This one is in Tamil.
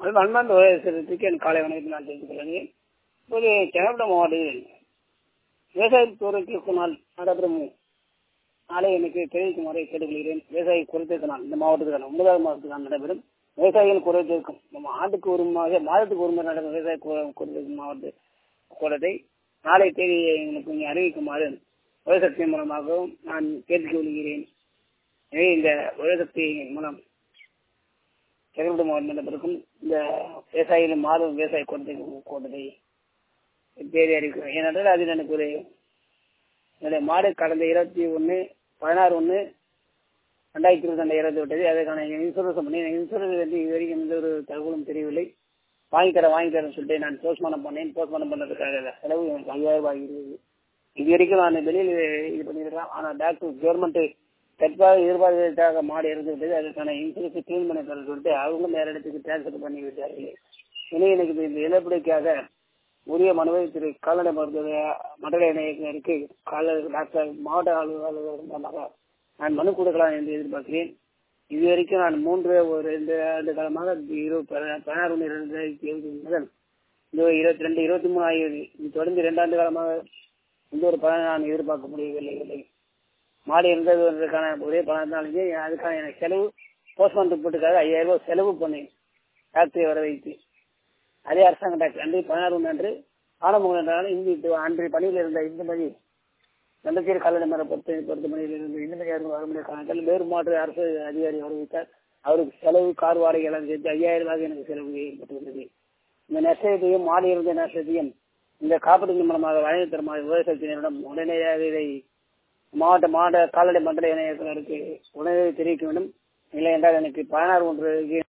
அது அன்பார்ந்த விவசாயத்திற்கு என் காலை வணக்கத்தை நான் தெரிவித்துக் கொள்கிறேன் இப்போது செங்கல்பட்டு மாவட்டத்தில் விவசாயத்துறைக்கு நாள் நடைபெறும் நாளை எனக்கு தெரிவிக்குமாறு கேட்டுக்கொள்கிறேன் விவசாயி குறைத்திருக்க நாள் இந்த மாவட்டத்துக்கான ஒன்பதாவது மாதத்துக்கான நடைபெறும் விவசாயிகள் குறைத்திருக்கும் நம்ம ஆண்டுக்கு ஒரு மாத மாதத்துக்கு ஒரு முறை நடக்கும் விவசாய குறைத்திருக்கும் மாவட்ட கூட்டத்தை நாளை தேதி எங்களுக்கு இங்கே அறிவிக்குமாறு உலகசக்தி மூலமாகவும் நான் கேட்டுக்கொள்கிறேன் எனவே இந்த உலகசக்தி மூலம் செங்கல்பட்டு மாவட்டம் நடைபெறும் இந்த விவசாயிகள் மாதம் விவசாய குறைத்திருக்கும் கூட்டத்தை தேதி அறிவிக்கிறேன் ஏனென்றால் அதில் எனக்கு ஒரு என்னுடைய மாடு கடந்த இருபத்தி ஒன்று பதினாறு ஒன்று ரெண்டாயிரத்தி இருபத்தி ரெண்டு இறந்து விட்டது அதற்கான இன்சூரன்ஸ் பண்ணி இன்சூரன்ஸ் வந்து இது வரைக்கும் எந்த ஒரு தகவலும் தெரியவில்லை வாங்கி தரேன் வாங்கி தரேன் சொல்லிட்டு நான் போஸ்ட்மார்ட்டம் பண்ணேன் போஸ்ட்மார்ட்டம் பண்ணதுக்காக செலவு எனக்கு ஐயாயிரம் ரூபாய் ஆகிறது இது வரைக்கும் நான் வெளியில் இது பண்ணியிருக்கேன் ஆனால் டாக்டர் கவர்மெண்ட் தற்பாக எதிர்பார்த்ததாக மாடு இறந்து விட்டது அதற்கான இன்சூரன்ஸ் கிளீன் பண்ணி தர சொல்லிட்டு அவங்க வேற இடத்துக்கு டிரான்ஸ்ஃபர் பண்ணி விட்டார்கள் எனவே எனக்கு இந்த இழப்பீடுக்காக உரிய மனுவை திரு கால்நடை மருத்துவ மண்டல இணையருக்கு கால்நடை டாக்டர் மாவட்ட அலுவலர் மூலமாக நான் மனு கொடுக்கலாம் என்று எதிர்பார்க்கிறேன் இதுவரைக்கும் நான் மூன்று ஒரு ரெண்டு ஆண்டு காலமாக இருபது பதினாறு ஒன்று இரண்டாயிரத்தி இருபத்தி முதல் இந்த இருபத்தி ரெண்டு இருபத்தி மூணு ஆகியது இது தொடர்ந்து இரண்டாண்டு காலமாக எந்த ஒரு பலனை நான் எதிர்பார்க்க முடியவில்லை இல்லை மாடு இருந்ததுக்கான ஒரே பலனாலேயே அதுக்கான எனக்கு செலவு போஸ்ட்மார்ட்டம் ரிப்போர்ட்டுக்காக ஐயாயிரம் ரூபாய் செலவு பண்ணேன் டாக்டரை வர வைத்து அதே அரசாங்க டாக்டர் அன்று பதினாறு ஒன்று அன்று ஆனமுகம் என்றாலும் இந்த அன்று பணியில் இருந்த இந்த மாதிரி நந்தத்தீர் கால்நடை மர பொறுத்த பொறுத்த மணியில் இருந்து இந்த மாதிரி யாரும் வர முடியாது வேறு மாற்று அரசு அதிகாரி வரவித்தார் அவருக்கு செலவு கார் வாடகை எல்லாம் சேர்த்து ஐயாயிரம் ரூபாய் எனக்கு செலவு ஏற்பட்டுள்ளது இந்த நஷ்டத்தையும் மாடு இருந்த நஷ்டத்தையும் இந்த காப்பீட்டு மூலமாக வழங்கி தருமாறு விவசாயத்தினரிடம் உடனடியாக இதை மாவட்ட மாவட்ட கால்நடை மண்டல இணையர்களுக்கு உடனே தெரிவிக்க வேண்டும் இல்லை என்றால் எனக்கு பதினாறு ஒன்று